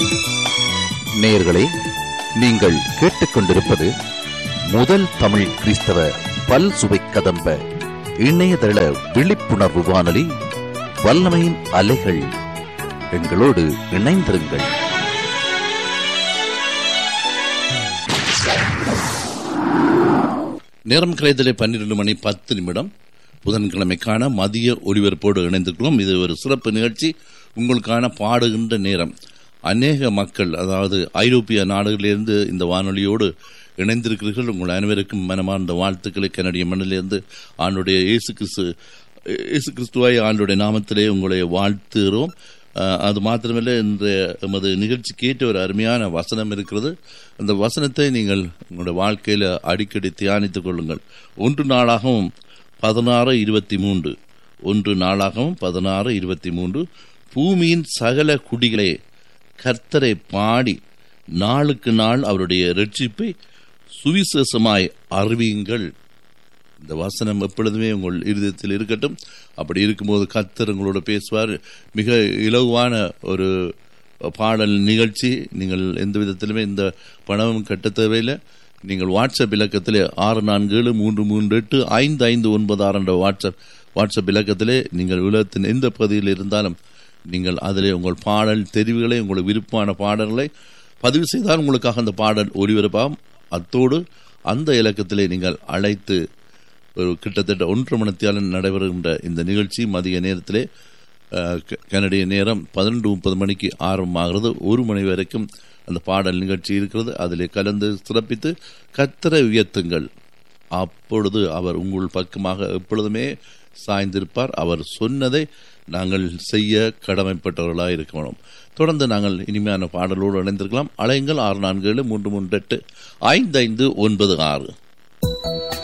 நேயர்களே நீங்கள் கேட்டுக்கொண்டிருப்பது முதல் தமிழ் கிறிஸ்தவ பல் சுவை கதம்ப இணையதள விழிப்புணர்வு வானொலி வல்லமையின் அலைகள் எங்களோடு இணைந்திருங்கள் நேரம் கிடைத்தலே பன்னிரண்டு மணி பத்து நிமிடம் புதன்கிழமைக்கான மதிய ஒலிபரப்போடு இணைந்திருக்கிறோம் இது ஒரு சிறப்பு நிகழ்ச்சி உங்களுக்கான பாடுகின்ற நேரம் அநேக மக்கள் அதாவது ஐரோப்பிய நாடுகளிலிருந்து இந்த வானொலியோடு இணைந்திருக்கிறீர்கள் உங்கள் அனைவருக்கும் மனமார்ந்த வாழ்த்துக்களை கனடிய மண்ணிலிருந்து ஆண்டுடைய இயேசு கிறிஸ்து இயேசு கிறிஸ்துவாய் ஆண்டுடைய நாமத்திலே உங்களை வாழ்த்துகிறோம் அஹ், அது மாத்திரமல்ல இன்றைய எமது நிகழ்ச்சிக்கு ஏற்ற ஒரு அருமையான வசனம் இருக்கிறது அந்த வசனத்தை நீங்கள் உங்களுடைய வாழ்க்கையில அடிக்கடி தியானித்துக் கொள்ளுங்கள் ஒன்று நாளாகவும் பதினாறு இருபத்தி மூன்று ஒன்று நாளாகவும் பதினாறு இருபத்தி மூன்று பூமியின் சகல குடிகளே கர்த்தரை பாடி நாளுக்கு நாள் அவருடைய ரட்சிப்பை சுவிசேஷமாய் அறிவியுங்கள் இந்த வசனம் எப்பொழுதுமே உங்கள் இருதயத்தில் இருக்கட்டும் அப்படி இருக்கும்போது கர்த்தர் உங்களோட பேசுவார் மிக இலகுவான ஒரு பாடல் நிகழ்ச்சி நீங்கள் எந்த விதத்திலுமே இந்த பணமும் கட்ட தேவையில்லை நீங்கள் வாட்ஸ்அப் இலக்கத்திலே ஆறு நான்கு ஏழு மூன்று மூன்று எட்டு ஐந்து ஐந்து ஒன்பது ஆறு என்ற வாட்ஸ்அப் வாட்ஸ்அப் இலக்கத்திலே நீங்கள் உலகத்தின் எந்த பகுதியில் இருந்தாலும் நீங்கள் அதிலே உங்கள் பாடல் தெரிவுகளை உங்களுக்கு விருப்பமான பாடல்களை பதிவு செய்தால் உங்களுக்காக அந்த பாடல் ஒளிபரப்பாகும் அத்தோடு அந்த இலக்கத்திலே நீங்கள் அழைத்து ஒரு கிட்டத்தட்ட ஒன்று மணித்தியாலும் நடைபெறுகின்ற இந்த நிகழ்ச்சி மதிய நேரத்திலே அஹ், க- கனடிய நேரம் பதினெண்டு முப்பது மணிக்கு ஆரம்பமாகிறது ஒரு மணி வரைக்கும் அந்த பாடல் நிகழ்ச்சி இருக்கிறது அதிலே கலந்து சிறப்பித்து கத்தரை உயர்த்துங்கள் அப்பொழுது அவர் உங்கள் பக்கமாக எப்பொழுதுமே சாய்ந்திருப்பார் அவர் சொன்னதை நாங்கள் செய்ய கடமைப்பட்டவர்களாக இருக்கணும் தொடர்ந்து நாங்கள் இனிமையான பாடலோடு இணைந்திருக்கலாம் அலைங்கள் ஆறு நான்கு ஏழு மூன்று மூன்று எட்டு ஐந்து ஐந்து ஒன்பது ஆறு